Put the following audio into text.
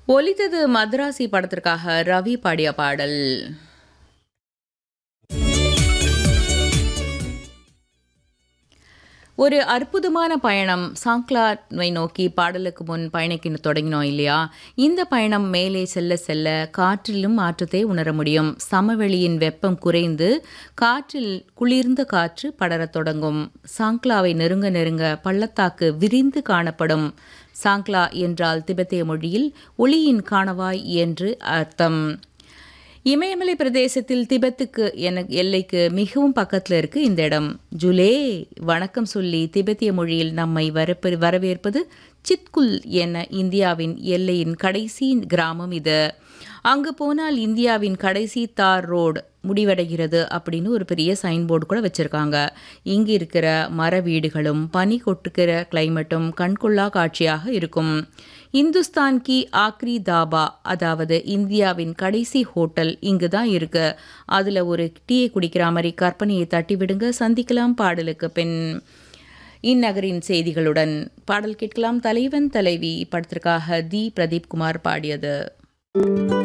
ஒலித்தது மദ്രാசி படத்திற்காக ரவி பாடிய பாடல் ஒரு அற்புதமான பயணம் சாங்க்லாவை நோக்கி பாடலுக்கு முன் பயணிக்க தொடங்கினோம் இல்லையா இந்த பயணம் மேலே செல்ல செல்ல காற்றிலும் மாற்றத்தை உணர முடியும் சமவெளியின் வெப்பம் குறைந்து காற்றில் குளிர்ந்த காற்று படரத் தொடங்கும் சாங்க்லாவை நெருங்க நெருங்க பள்ளத்தாக்கு விரிந்து காணப்படும் சாங்க்லா என்றால் திபெத்திய மொழியில் ஒளியின் காணவாய் என்று அர்த்தம் இமயமலை பிரதேசத்தில் திபெத்துக்கு என எல்லைக்கு மிகவும் பக்கத்தில் இருக்கு இந்த இடம் ஜுலே வணக்கம் சொல்லி திபெத்திய மொழியில் நம்மை வரப்ப வரவேற்பது சித்குல் என இந்தியாவின் எல்லையின் கடைசி கிராமம் இது அங்கு போனால் இந்தியாவின் கடைசி தார் ரோடு முடிவடைகிறது அப்படின்னு ஒரு பெரிய சைன் போர்டு கூட வச்சுருக்காங்க இங்கு இருக்கிற மர வீடுகளும் பனி கொட்டுக்கிற கிளைமேட்டும் கண்கொள்ளா காட்சியாக இருக்கும் இந்துஸ்தான் கி ஆக்ரி தாபா அதாவது இந்தியாவின் கடைசி ஹோட்டல் இங்கு தான் இருக்கு அதில் ஒரு டீயை குடிக்கிற மாதிரி கற்பனையை தட்டி விடுங்க சந்திக்கலாம் பாடலுக்கு பின் இந்நகரின் செய்திகளுடன் பாடல் கேட்கலாம் தலைவன் தலைவி படத்திற்காக தி பிரதீப் குமார் பாடியது